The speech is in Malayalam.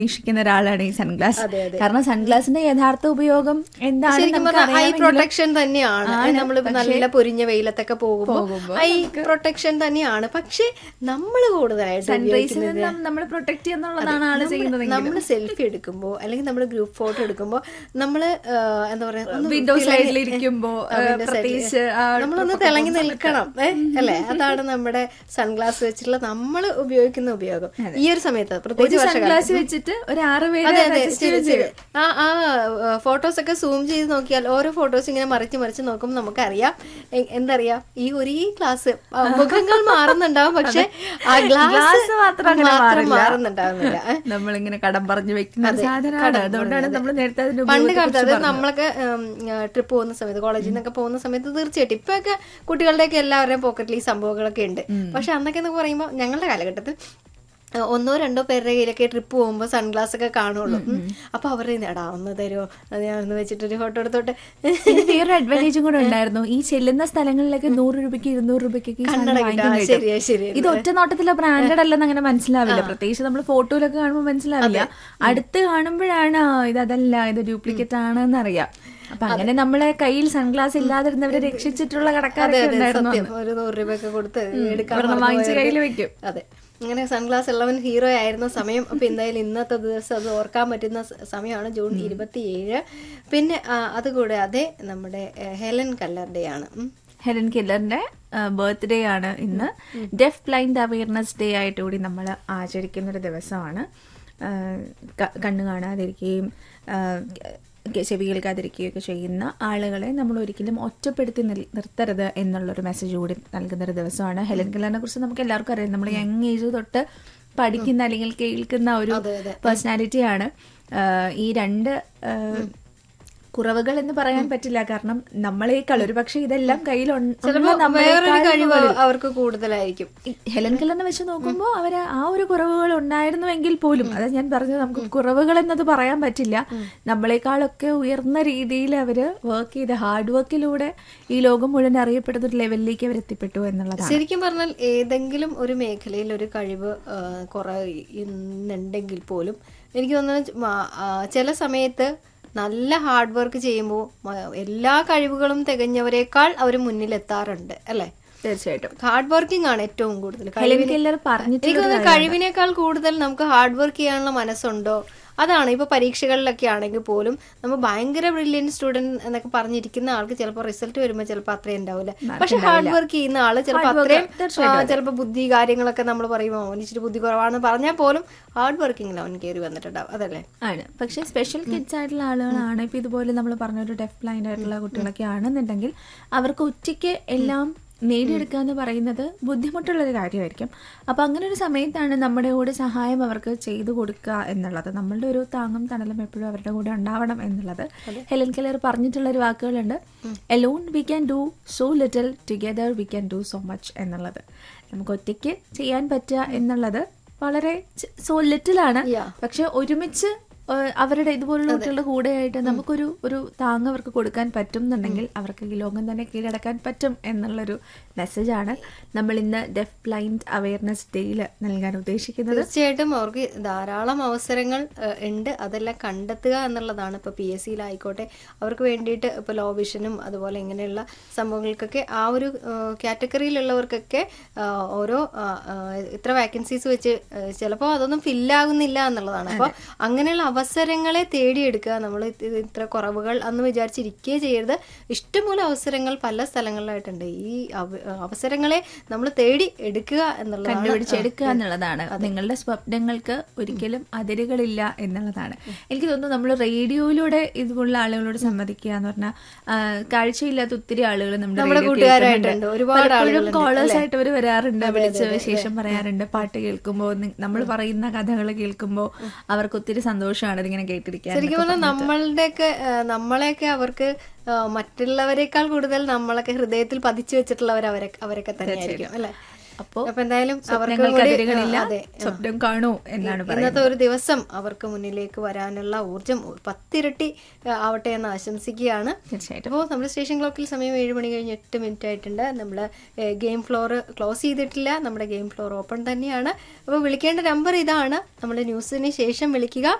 വീക്ഷിക്കുന്ന ഒരാളാണ് ഈ സൺഗ്ലാസ് അതെ, അതെ. കാരണം സൺഗ്ലാസിന്റെ യഥാർത്ഥ ഉപയോഗം എന്താണ് ശരിക്കും നമുക്ക് പറഞ്ഞാൽ ഐ അറിയാമെങ്കിലും പ്രൊട്ടക്ഷൻ തന്നെയാണ് നമ്മൾ നല്ല പൊരിഞ്ഞ വെയിലത്തൊക്കെ പോകുമ്പോൾ ഐ പ്രൊട്ടക്ഷൻ തന്നെയാണ് പക്ഷെ നമ്മൾ കൂടുതലായിട്ട് സൺറൈസിൽ നിന്ന് നമ്മൾ പ്രൊട്ടക്ട് ചെയ്യുന്നുള്ളതാണ് ആള് ചെയ്യുന്നത് നമ്മൾ സെൽഫി എടുക്കുമ്പോൾ അല്ലെങ്കിൽ നമ്മൾ ഗ്രൂപ്പ് ഫോട്ടോ എടുക്കുമ്പോൾ നമ്മൾ എന്താ പറയാ ഒന്ന് വിൻഡോ തിളങ്ങി- സൈഡിൽ ഇരിക്കുമ്പോ ആ, window side ല്. പ്രത്യേകിച്ച് ആ നമ്മളൊന്ന് തിളങ്ങി നിൽക്കണം ഏ? അല്ലേ അതാണ് നമ്മുടെ സൺഗ്ലാസ് വെച്ചിട്ടുള്ള നമ്മൾ ഉപയോഗിക്കുന്ന ഉപയോഗം ഈ ഒരു സമയത്ത് ഒരു പ്രത്യേകിച്ച് വർഷകാലത്ത് സൺഗ്ലാസ് വെച്ചിട്ട് ഒരു ആറ് പേര് അതെ അതെ adjust ശരി, ചെയ്ത് ശരി. ആ ആ ഫോട്ടോസ് ഒക്കെ സൂം ചെയ്ത് നോക്കിയാൽ ഓരോ ഫോട്ടോസ് ഇങ്ങനെ മറിച്ച് മറിച്ച് നോക്കുമ്പോൾ നമുക്കറിയാം എ- എന്തറിയാം ഈ ഒരേ ക്ലാസ് മുഖങ്ങൾ മാറുന്നുണ്ടാവും പക്ഷെ ആ ഗ്ലാസ് ഗ്ലാസ് മാത്രം അങ്ങനെ മാത്രം മാറില്ല. മാറുന്നുണ്ടാവുന്നില്ല ഏ? നമ്മളിങ്ങനെ കടം പറഞ്ഞു വെക്കുന്ന ഒരു സാധനമാണ് കടം അതുകൊണ്ടാണ് പറഞ്ഞത്. നമ്മൾ നേരത്തെ അതിന്റെ പണ്ട് ഉപയോഗത്തെ കാലത്ത് കുറിച്ച് അതായത് നമ്മളൊക്കെ ട്രിപ്പ് പോകുന്ന സമയത്ത് കോളേജിൽ നിന്നൊക്കെ പോകുന്ന സമയത്ത് തീർച്ചയായിട്ടും ഇപ്പൊക്കെ കുട്ടികളുടെയൊക്കെ എല്ലാവരുടെയും പോക്കറ്റിൽ ഈ സംഭവങ്ങളൊക്കെ ഉണ്ട് പക്ഷെ അന്നൊക്കെ എന്ന് പറയുമ്പോൾ ഞങ്ങളുടെ കാലഘട്ടത്തിൽ ആ, ഒന്നോ രണ്ടോ പേരുടെ കയ്യിലൊക്കെ ട്രിപ്പ് പോകുമ്പോൾ സൺഗ്ലാസ് ഒക്കെ കാണുള്ളൂ ഉം. അപ്പൊ അവരുടെ എടാ ഒന്ന് തരുമോ അത് ഞാൻ ഒന്ന് വെച്ചിട്ടൊരു ഫോട്ടോ എടുത്തോട്ടെ പിന്നെ വേറൊരു അഡ്വാൻറ്റേജും കൂടെ ഉണ്ടായിരുന്നു ഈ ചെല്ലുന്ന സ്ഥലങ്ങളിലേക്ക് നൂറ് രൂപയ്ക്ക് ഇരുന്നൂറ് രൂപയ്ക്ക് ഈ സാധനം കണ്ണട വാങ്ങിക്കാൻ കിട്ടും. ആ, കിട്ടും. ശരിയാ, ശരിയാ. ഇത് ഒറ്റ നോട്ടത്തിലെ ബ്രാൻഡഡ് അല്ലെന്ന് അങ്ങനെ മനസ്സിലാവില്ല പ്രത്യേകിച്ച് നമ്മൾ ഫോട്ടോയിലൊക്കെ കാണുമ്പോൾ മനസ്സിലാവില്ല അടുത്ത് കാണുമ്പോഴാണ് ആ, ഇത് അതല്ല ഇത് ഡ്യൂപ്ലിക്കേറ്റ് ആണെന്ന് അറിയാം അപ്പൊ അങ്ങനെ നമ്മളെ കയ്യിൽ സൺഗ്ലാസ് ഇല്ലാതിരുന്നവരെ രക്ഷിച്ചിട്ടുള്ള അതെ കടക്കാരൊക്കെ അതെ ഉണ്ടായിരുന്നു സത്യം ഒരു നൂറ് രൂപയൊക്കെ കൊടുത്ത് എടുക്കാൻ ഒരെണ്ണം മറന്നു വാങ്ങിച്ച് പോയവർക്ക് കയ്യിൽ വെക്കും. അതെ അങ്ങനെ സൺഗ്ലാസ് ഉള്ളവൻ ഹീറോ ആയിരുന്ന സമയം അപ്പൊ എന്തായാലും ഇന്നത്തെ ദിവസം അത് ഓർക്കാൻ പറ്റുന്ന സ- സമയമാണ് ജൂൺ ഇരുപത്തിയേഴ് പിന്നെ ആ, അതുകൂടാതെ നമ്മുടെ ഏ, ഹെലൻ കല്ലറുടെ ആണ് ഉം. ഹെലൻ കില്ലറിന്റെ ബർത്ത്ഡേ ആണ് ഇന്ന് ഡെഫ് ബ്ലൈൻഡ് അവയർനെസ് ഡേ ആയിട്ട് കൂടി നമ്മൾ ആചരിക്കുന്ന ഒരു ദിവസമാണ് ആ, ക- കണ്ണ് കാണാതിരിക്കുകയും ആ, ക- ചെവി കേൾക്കാതിരിക്കുകയും ഒക്കെ ചെയ്യുന്ന ആളുകളെ നമ്മൾ ഒരിക്കലും ഒറ്റപ്പെടുത്തി നിൽ- നിർത്തരുത് എന്നുള്ളൊരു മെസ്സേജ് കൂടി നൽകുന്ന ഒരു ദിവസമാണ് ഹെലൻ കില്ലറിനെ കുറിച്ച് നമുക്ക് എല്ലാവർക്കും അറിയാം നമ്മൾ യങ് ഏജ് തൊട്ട് പഠിക്കുന്ന അല്ലെങ്കിൽ കേൾക്കുന്ന ഒരു പേഴ്സണാലിറ്റിയാണ് ഈ രണ്ട് ആ, കുറവുകൾ എന്ന് പറയാൻ പറ്റില്ല കാരണം നമ്മളേക്കാൾ ഒരു പക്ഷെ ഇതെല്ലാം ചിലപ്പോ വേറൊരു കഴിവ് അവർക്ക് കൂടുതലായിരിക്കും ഹെലൻ കല്ലെന്ന് വെച്ച് നോക്കുമ്പോൾ അവര് ആ ഒരു കുറവുകൾ ഉണ്ടായിരുന്നുവെങ്കിൽ പോലും അത് ഞാൻ പറഞ്ഞത് നമുക്ക് കുറവുകൾ എന്നത് പറയാൻ പറ്റില്ല നമ്മളെക്കാളൊക്കെ ഉയർന്ന രീതിയിൽ അവര് വർക്ക് ചെയ്ത് ഹാർഡ് വർക്കിലൂടെ ഈ ലോകം മുഴുവൻ അറിയപ്പെടുന്ന ഒരു ലെവലിലേക്ക് അവർ എത്തിപ്പെട്ടു എന്നുള്ളതാണ് ശരിക്കും പറഞ്ഞാൽ ഏതെങ്കിലും ഒരു മേഖലയിൽ ഒരു കഴിവ് ആ, കുറയുന്നുണ്ടെങ്കിൽ പോലും എനിക്ക് തോന്നുന്നു മ- ആ, ചില സമയത്ത് നല്ല ഹാർഡ് വർക്ക് ചെയ്യുമ്പോൾ എല്ലാ കഴിവുകളും തികഞ്ഞവരെക്കാൾ അവർ മുന്നിലെത്താറുണ്ട് അല്ലേ തീർച്ചയായിട്ടും ഹാർഡ് വർക്കിംഗ് ആണ് ഏറ്റവും കൂടുതൽ ഹെലൻ കഴിവിനെ- കെല്ലർ പറഞ്ഞിട്ടുള്ള എനിക്ക് തോന്നുന്നു കഴിവിനേക്കാൾ കൂടുതൽ നമുക്ക് ഹാർഡ് വർക്ക് ചെയ്യാനുള്ള മനസ്സുണ്ടോ അതാണ് ഇപ്പൊ പരീക്ഷകളിലൊക്കെ ആണെങ്കിൽ പോലും നമ്മൾ ഭയങ്കര ബ്രില്യൻറ്റ് സ്റ്റുഡന്റ് എന്നൊക്കെ പറഞ്ഞിരിക്കുന്ന ആൾക്ക് ചിലപ്പോൾ റിസൾട്ട് വരുമ്പോൾ ചിലപ്പോൾ അത്രയും ഉണ്ടാവില്ല പക്ഷെ ഹാർഡ് വർക്ക് ചെയ്യുന്ന ആള് ചിലപ്പോൾ അത്രയും ചിലപ്പോൾ ബുദ്ധി കാര്യങ്ങളൊക്കെ നമ്മൾ പറയുമ്പോൾ അവന് ഇച്ചിരി ബുദ്ധി കുറവാണെന്ന് പറഞ്ഞാൽ പോലും ഹാർഡ് വർക്കിങ്ങിൽ അവൻ കയറി വന്നിട്ടുണ്ടാവും അതല്ലേ ആണ് പക്ഷെ സ്പെഷ്യൽ കിഡ്സ് ആയിട്ടുള്ള ആളുകളാണ് ഇപ്പൊ ഇതുപോലെ നമ്മൾ പറഞ്ഞ ഒരു ഡെഫ് ബ്ലൈൻഡ് ആയിട്ടുള്ള കുട്ടികളൊക്കെ ആണെന്നുണ്ടെങ്കിൽ അവർക്ക് ഉച്ചയ്ക്ക് എല്ലാം നേടിയെടുക്കുക എന്ന് പറയുന്നത് ബുദ്ധിമുട്ടുള്ള ഒരു കാര്യമായിരിക്കും അപ്പൊ അങ്ങനെ ഒരു സമയത്താണ് നമ്മുടെ കൂടെ സഹായം അവർക്ക് ചെയ്തു കൊടുക്കുക എന്നുള്ളത് നമ്മളുടെ ഒരു താങ്ങും തണലും എപ്പോഴും അവരുടെ കൂടെ ഉണ്ടാവണം എന്നുള്ളത് ഹെലൻ കെലർ പറഞ്ഞിട്ടുള്ള ഒരു വാക്കുകളുണ്ട് alone we can do so little together we can do so much എന്നുള്ളത് നമുക്ക് ഒറ്റയ്ക്ക് ചെയ്യാൻ പറ്റുക എന്നുള്ളത് വളരെ സോ ലിറ്റിലാണ് Yeah. പക്ഷെ ഒരുമിച്ച് ഏഹ്, അവരുടെ ഇതുപോലുള്ള കുട്ടികളുടെ കൂടെയായിട്ട് നമുക്കൊരു ഒരു താങ്ങ് അവർക്ക് കൊടുക്കാൻ പറ്റും എന്നുണ്ടെങ്കിൽ അവർക്ക് ഈ ലോകം തന്നെ കീഴടക്കാൻ പറ്റും എന്നുള്ളൊരു മെസ്സേജാണ് നമ്മൾ ഇന്ന് ഡെഫ് ബ്ലൈൻഡ് അവയർനെസ് ഡേയിൽ നൽകാൻ ഉദ്ദേശിക്കുന്നത് തീർച്ചയായിട്ടും അവർക്ക് ധാരാളം അവസരങ്ങൾ ഏഹ്, ഉണ്ട് അതെല്ലാം കണ്ടെത്തുക എന്നുള്ളതാണ് ഇപ്പോൾ പി എസ് സിയിലായിക്കോട്ടെ അവർക്ക് വേണ്ടിയിട്ട് ഇപ്പോൾ ലോ വിഷനും അതുപോലെ ഇങ്ങനെയുള്ള സംഭവങ്ങൾക്കൊക്കെ ആ ഒരു കാറ്റഗറിയിലുള്ളവർക്കൊക്കെ ഏഹ്, ഓരോ ആ, ആ, ഇത്ര വാക്കൻസീസ് വെച്ച് ചിലപ്പോൾ അതൊന്നും ഫില്ലാകുന്നില്ല എന്നുള്ളതാണ് അപ്പോൾ അങ്ങനെയുള്ള അവസരങ്ങളെ തേടിയെടുക്കുക നമ്മൾ ഇത്ര കുറവുകൾ അന്ന് വിചാരിച്ചിരിക്കുകയേ ചെയ്യരുത് ഇഷ്ടംപോലെ അവസരങ്ങൾ പല സ്ഥലങ്ങളിലായിട്ടുണ്ട് ഈ അവ- അവസരങ്ങളെ നമ്മൾ തേടി എടുക്കുക എന്നുള്ളതാണ് കണ്ടുപിടിച്ചെടുക്കുക എന്നുള്ളതാണ് നിങ്ങളുടെ സ്വപ്നങ്ങൾക്ക് ഒരിക്കലും അതിരുകളില്ല എന്നുള്ളതാണ് എനിക്ക് തോന്നുന്നു നമ്മൾ റേഡിയോയിലൂടെ ഇതുപോലുള്ള ആളുകളോട് സംവദിക്കുക എന്ന് പറഞ്ഞാൽ കാഴ്ചയില്ലാത്ത ഒത്തിരി ആളുകൾ നമ്മുടെ നമ്മുടെ radio കൂട്ടുകാരായിട്ടുണ്ട്. കേൾക്കുന്നുണ്ട്. ഒരുപാട് പലപ്പോഴും ആളുകളുണ്ട്, കോളേഴ്സ് ആയിട്ട് അവർ വരാറുണ്ട് വിളിച്ച് വിശേഷം പറയാറുണ്ട് പാട്ട് കേൾക്കുമ്പോൾ നമ്മൾ പറയുന്ന കഥകൾ കേൾക്കുമ്പോൾ അവർക്ക് ഒത്തിരി സന്തോഷമാണ് ഇതിങ്ങനെ കേട്ടിരിക്കാൻ ശരിക്കും പറഞ്ഞാൽ നമ്മളുടെയൊക്കെ ആ, നമ്മളെയൊക്കെ അവർക്ക് ആ, മറ്റുള്ളവരെക്കാൾ കൂടുതൽ നമ്മളൊക്കെ ഹൃദയത്തിൽ പതിച്ചു വെച്ചിട്ടുള്ളവർ അവരെ അവരൊക്കെ തന്നെയായിരിക്കും അല്ലെ അപ്പോൾ അപ്പൊ എന്തായാലും അവർക്ക് സ്വപ്നങ്ങൾക്ക് കൂടി, അതിരുകളില്ല അതെ സ്വപ്നം കാണൂ എന്നാണ് പറയുന്നത് ഇന്നത്തെ ഒരു ദിവസം അവർക്ക് മുന്നിലേക്ക് വരാനുള്ള ഊർജം പത്തിരട്ടി ആ, ആവട്ടെ എന്ന് ആശംസിക്കുകയാണ് തീർച്ചയായിട്ടും അപ്പോൾ നമ്മുടെ സ്റ്റേഷൻ ക്ലോക്കിൽ സമയം ഏഴ് മണി കഴിഞ്ഞ് എട്ട് മിനിറ്റ് ആയിട്ടുണ്ട് നമ്മൾ ഗെയിം ഫ്ലോർ ക്ലോസ് ചെയ്തിട്ടില്ല നമ്മുടെ ഗെയിം ഫ്ലോർ ഓപ്പൺ തന്നെയാണ് അപ്പോൾ വിളിക്കേണ്ട നമ്പർ ഇതാണ് നമ്മുടെ ന്യൂസിന് ശേഷം വിളിക്കുക